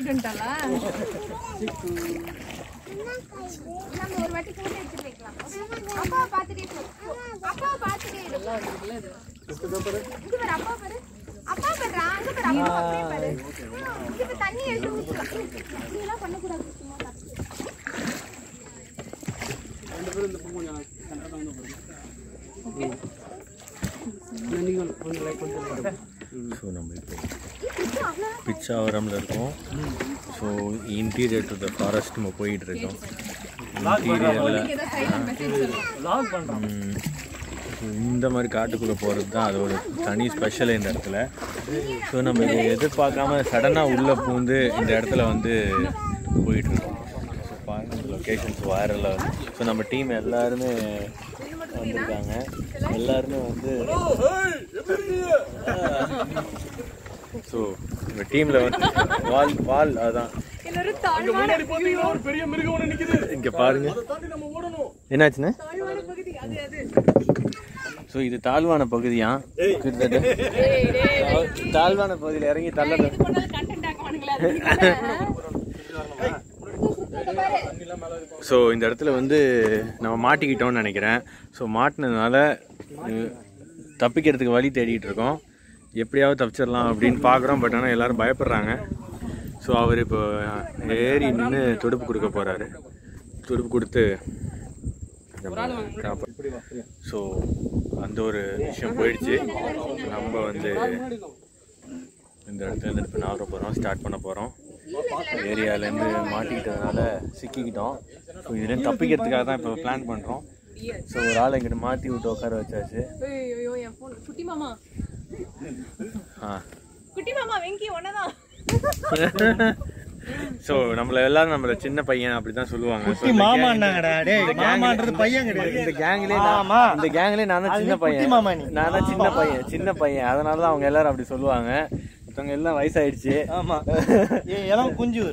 கூட்டிட்டு வந்துட்டாளா நம்ம ஒரு வாட்டி போட்டு எடுத்துட்டு வைக்கலாம் அப்பாவை பார்த்துட்டே போ அப்பாவை பார்த்துட்டே இரு. இங்க பாரு அப்பா பாரு அப்பா பாருடா அங்க பாரு அப்பா அப்படியே பாரு இங்க பாரு தண்ணி எடுத்து ஊத்தலாம் நீ எல்லாம் பண்ணக்கூடாது சும்மா தப்பு. ஸோ நம்ம இப்போ பிச்சாவரம்ல இருக்கோம் so interior to the forest நம்ம போயிட்டு இருக்கோம் இன்டீரியரில் ஏதோ சைடுல மெசேஜ் சொல்லு இந்த மாதிரி காட்டுக்குள்ளே போகிறது தான் அது ஒரு தனி ஸ்பெஷல் இந்த இடத்துல ஸோ நம்ம இதை எதிர்பார்க்காம சடனாக உள்ளே பூந்து இந்த இடத்துல வந்து போயிட்டுருக்கோம் ஸோ பாருங்க லொக்கேஷன்ஸ் வைரலாக ஸோ நம்ம டீம் எல்லாருமே வந்திருக்காங்க எல்லாருமே வந்து ஸோ இந்த டீமில் வந்து வால் வால் அதான் எல்லாரும் தாழ்வான இங்கே பாருங்க என்னாச்சுண்ணே தாழ்வான பகுதி அது அது ஸோ இது தாழ்வான பகுதியா கிட்டத்தட்ட டேய் டேய் தாழ்வான பகுதியில் இறங்கி தள்ள இது பண்ணாலும் கண்டென்ட் ஆக்குவானுங்களே ஸோ இந்த இடத்துல வந்து நம்ம மாட்டிக்கிட்டோம்னு நினைக்கிறேன் ஸோ மாட்டினதுனால அஹ், தப்பிக்கிறதுக்கு வழி தேடிட்டு இருக்கோம் எப்படியாவது தப்பிச்சிடலாம் அப்படின்னு பார்க்குறோம் பட் ஆனால் எல்லாரும் பயப்படுறாங்க ஸோ அவர் இப்போ ஏறி நின்று துடுப்பு கொடுக்க போகிறாரு துடுப்பு கொடுத்து ஸோ அந்த ஒரு விஷயம் போயிடுச்சு நம்ம வந்து இந்த இடத்துல இருந்து இப்போ நாகர போகிறோம் ஸ்டார்ட் பண்ண போகிறோம் ஏரியாலேருந்து மாட்டிக்கிட்டதுனால சிக்கிக்கிட்டோம் ஸோ இதுலேருந்து தப்பிக்கிறதுக்காக தான் இப்போ பிளான் பண்ணுறோம் ஸோ ஒரு ஆளை இங்கிட்ட மாற்றி விட்டு உட்கார வச்சாச்சு ஐயோ என் ஃபோன் குட்டி மாமா ஆ குட்டி மாமா வெங்கி ஒன்னதான் ஸோ நம்மள எல்லாரும் நம்மள சின்ன பையன் அப்படி தான் சொல்லுவாங்க So, குட்டி இந்த மாமா gang- என்னங்கடா டேய் இந்த gang- மாமான்றது பையன் கிடையாது இந்த கேங்லேயே ஆமா. இந்த கேங்லேயே நான் தான் அது சின்ன குட்டி பையன் மாமா நீ. நான் தான் சின்ன பையன் சின்ன பையன் அதனால தான் அவங்க எல்லாரும் அப்படி சொல்லுவாங்க மற்றவங்க எல்லாம் வயசாயிடுச்சு ஆமா ஏய், இளம் குஞ்சு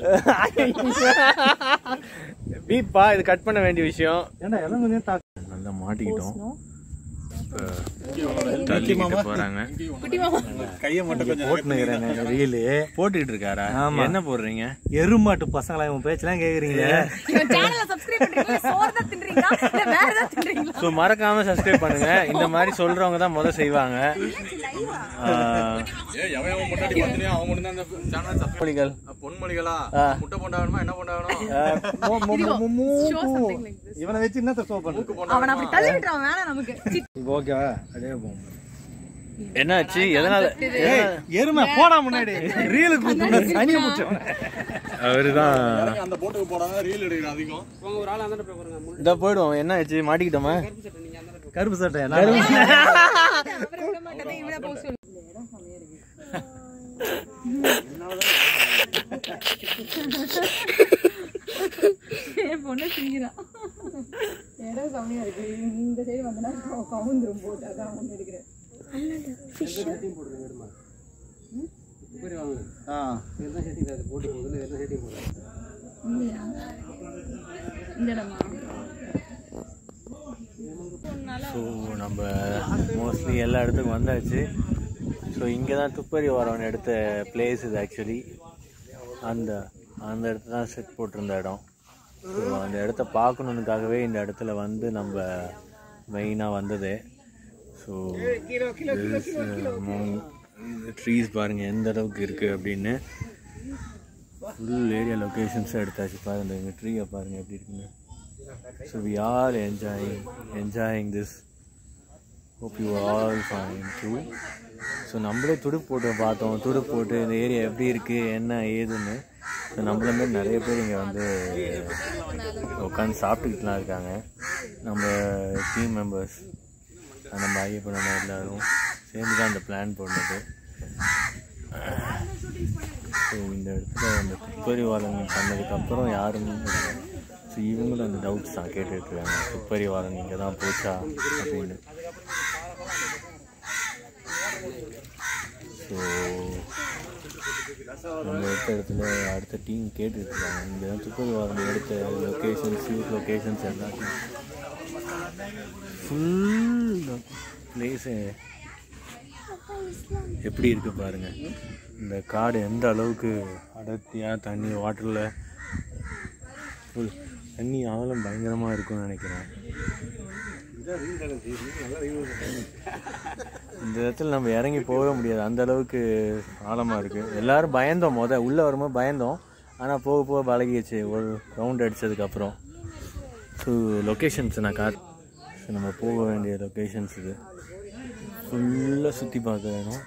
பீப்பா இது கட் பண்ண வேண்டிய விஷயம் ஏன்டா இளம் குஞ்சு தாக்கு நல்லா மாட்டிக்கிட்டோம் இப்போ தள்ளிக்கிட்டு போறாங்க குட்டி மாமா கையை மட்டும் கொஞ்சம் போட்டுனுக்கிறேன் ரீலு போட்டுக்கிட்டு இருக்காரா ஆமா. என்ன போடுறீங்க எருமாட்டு பசங்களா இவன் பேச்செல்லாம் கேக்குறீங்களே இவன் சேனலை சப்ஸ்கிரைப் பண்றீங்களா சோறு தான் தின்றீங்களா இல்ல வேற ஏதாவது தின்றீங்களா ஸோ மறக்காம சப்ஸ்கிரைப் பண்ணுங்க இந்த மாதிரி சொல்றவங்க தான் முத செய்வாங்க ஆஹ், பொன்மொழிகள் பொன்மொழிகளா ஆ. முட்டை போண்டாகணுமா என்ன போண்டாகணும் ஆஹ், மு- மு- மு- மு- மு- Show something like this. இவனை வச்சு என்னத்த ஷோ பண்றது அவன் அப்படி தள்ளி விட்டுறான் வேணாம் நமக்கு சி, ஓகேவா அப்படியே போவோம் என்னாச்சு எதனால ஏய் எருமை போடா முன்னாடி ரீலுக்கு கூப்பிட்டு சனியை முடிச்சவன் அவருதான் அந்த போட்டுக்கு போடாம ரீல் எடுக்கிற அதிகம் இதா போயிடுவோம் என்ன ஆச்சு மாட்டிக்கிட்டோமா கருப்பு சட்டை அவரை விட மாட்டேன் இவனை போக சொல்லு என் பொண்ணு சிங்கிறான் இடம் கம்மியா இருக்கு இந்த சைடு வந்தனா கவுந்துரும் போட்டு அதான் ஒன்று எடுக்கிறேன் ஆ இந்த இடமா ஸோ நம்ம மோஸ்ட்லி எல்லா இடத்துக்கும் வந்தாச்சு ஸோ இங்கே தான் துப்பறி வரவன் எடுத்த பிளேஸ் இது ஆக்சுவலி அந்த அந்த இடத்துல தான் செட் போட்டிருந்த இடம் ஸோ அந்த இடத்த பார்க்கணுனுக்காகவே இந்த இடத்துல வந்து நம்ம மெயினாக வந்தது ஸோ ட்ரீஸ் பாருங்கள் எந்த அளவுக்கு இருக்குது அப்படின்னு ஃபுல் ஏரியா லொக்கேஷன்ஸும் எடுத்தாச்சு பாருங்க இந்த ட்ரீயை பாருங்கள் எப்படி இருக்குன்னு so we are enjoying enjoying this hope you all fine too so நம்மளே துடுப்பு போட்டு பார்த்தோம் துடுப்பு போட்டு இந்த ஏரியா எப்படி இருக்குது என்ன ஏதுன்னு ஸோ நம்மள மாதிரி நிறைய பேர் இங்கே வந்து உட்காந்து சாப்பிட்டுக்கிட்டுலாம் இருக்காங்க நம்ம டீம் மெம்பர்ஸ் நம்ம ஐயப்பன் எல்லாரும் சேர்ந்து தான் இந்த பிளான் போடுறது ஸோ இந்த இடத்துல அந்த துப்பறிவாளன் பண்ணதுக்கப்புறம் யாரும் ஸோ இவங்களும் அந்த டவுட்ஸ் தான் கேட்டுட்டு இருக்காங்க துப்பறிவாளன் இங்கே தான் போச்சா அப்படின்னு ஸோ நம்ம எடுத்த இடத்துல அடுத்த டீம் கேட்டுட்டு இருக்காங்க இங்கே தான் துப்பறிவாளன் எடுத்த லொக்கேஷன்ஸ் ஷூட் லொக்கேஷன்ஸ் எல்லாத்தையும் ஃபுல் பிளேஸு எப்படி இருக்கு பாருங்க இந்த காடு எந்த அளவுக்கு அடர்த்தியாக தண்ணி வாட்டரில் ஃபுல் தண்ணி ஆழம் பயங்கரமாக இருக்கும்னு நினைக்கிறேன் இந்த இடத்துல நம்ம இறங்கி போக முடியாது அந்த அளவுக்கு ஆழமாக இருக்குது எல்லாரும் பயந்தோம் முத உள்ளே வரும்போது பயந்தோம் ஆனால் போக போக பழகிடுச்சு ஒரு ரவுண்ட் அடித்ததுக்கப்புறம் ஸோ லொக்கேஷன்ஸ் நான் காட் ஸோ நம்ம போக வேண்டிய லொக்கேஷன்ஸ் இது ஃபுல்லாக சுற்றி பார்க்க வேணும்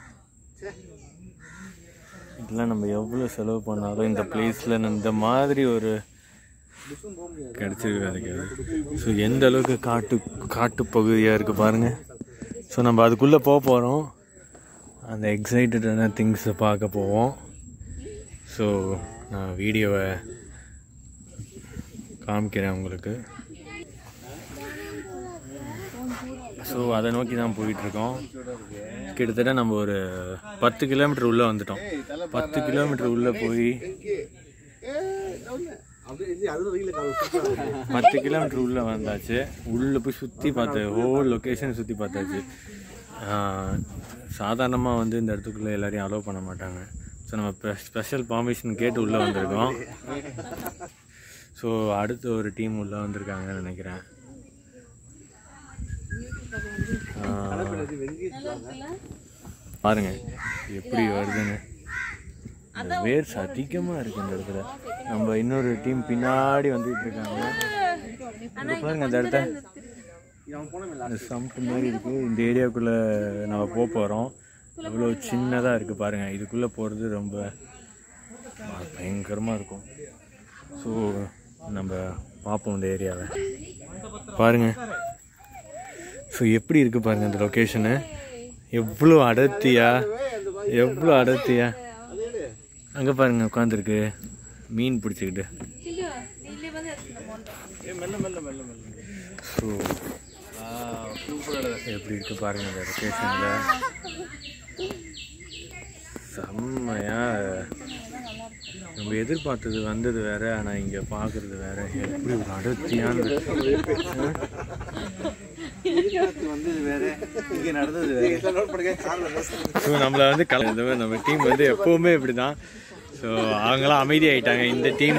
இதெல்லாம் நம்ம எவ்வளோ செலவு பண்ணாலும் இந்த பிளேஸில் இந்த மாதிரி ஒரு கிடச்சிருக்கு கிடைக்காது ஸோ எந்த அளவுக்கு காட்டு காட்டு பகுதியாக இருக்குது பாருங்கள் ஸோ நம்ம அதுக்குள்ளே போக போகிறோம் அந்த எக்ஸைட்டடான திங்ஸை பார்க்க போவோம் ஸோ நான் வீடியோவை காமிக்கிறேன் உங்களுக்கு ஸோ அதை நோக்கி தான் போயிட்டுருக்கோம் கிட்டத்தட்ட நம்ம ஒரு பத்து கிலோமீட்டர் உள்ளே வந்துட்டோம் பத்து கிலோமீட்டர் உள்ளே போய் பத்து கிலோமீட்டர் உள்ளே வந்தாச்சு உள்ளே போய் சுற்றி பார்த்து ஹோல் லொக்கேஷன் சுற்றி பார்த்தாச்சு சாதாரணமாக வந்து இந்த இடத்துக்குள்ளே எல்லாரையும் அலோவ் பண்ண மாட்டாங்க ஸோ நம்ம ஸ்பெஷல் பர்மிஷன் கேட்டு உள்ளே வந்திருக்கோம் ஸோ அடுத்து ஒரு டீம் உள்ளே வந்திருக்காங்கன்னு நினைக்கிறேன் பாருங்க எப்படி வருதுன்னு இந்த வேர்ஸ் அதிகமாக இருக்கு இந்த இடத்துல நம்ம இன்னொரு டீம் பின்னாடி வந்துட்டு இருக்காங்க இங்க பாருங்க இந்த இடத்த இந்த சம்ப் மாதிரி இருக்கு இந்த ஏரியாவுக்குள்ள நம்ம போக போகிறோம் இவ்வளோ சின்னதாக இருக்குது பாருங்க இதுக்குள்ளே போகிறது ரொம்ப பயங்கரமாக இருக்கும் ஸோ நம்ம பார்ப்போம் இந்த ஏரியாவை பாருங்க ஸோ எப்படி இருக்கு பாருங்க இந்த லொக்கேஷனு எவ்வளோ அடர்த்தியா எவ்வளோ அடர்த்தியா அங்கே பாருங்க உட்காந்துருக்கு மீன் பிடிச்சிக்கிட்டு ஸோ எப்படி இருக்கு பாருங்க இந்த லொக்கேஷனில் செம்மையா நம்ம எதிர்பார்த்தது வந்தது வேற ஆனால் இங்கே பார்க்கறது வேற எப்படி ஒரு அடர்த்தியான வந்தது வேற இங்க நடந்தது வேற ஸோ நம்மளை வந்து கல இந்த மாதிரி நம்ம டீம் வந்து எப்போவுமே இப்படி தான் ஸோ அவங்களாம் அமைதியாயிட்டாங்க இந்த டீம்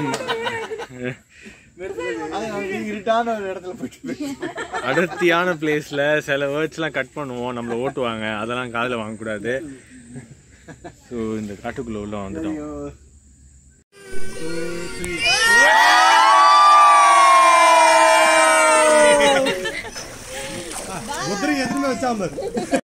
இருட்டான ஒரு இடத்துல போயிட்டு அடர்த்தியான பிளேஸில் சில வேர்ட்ஸ்லாம் கட் பண்ணுவோம் நம்மளை ஓட்டுவாங்க அதெல்லாம் காதில் வாங்கக்கூடாது ஸோ இந்த காட்டுக்குள்ளே உள்ள வந்துட்டோம் முத்திரை எதுவுமே வச்சாம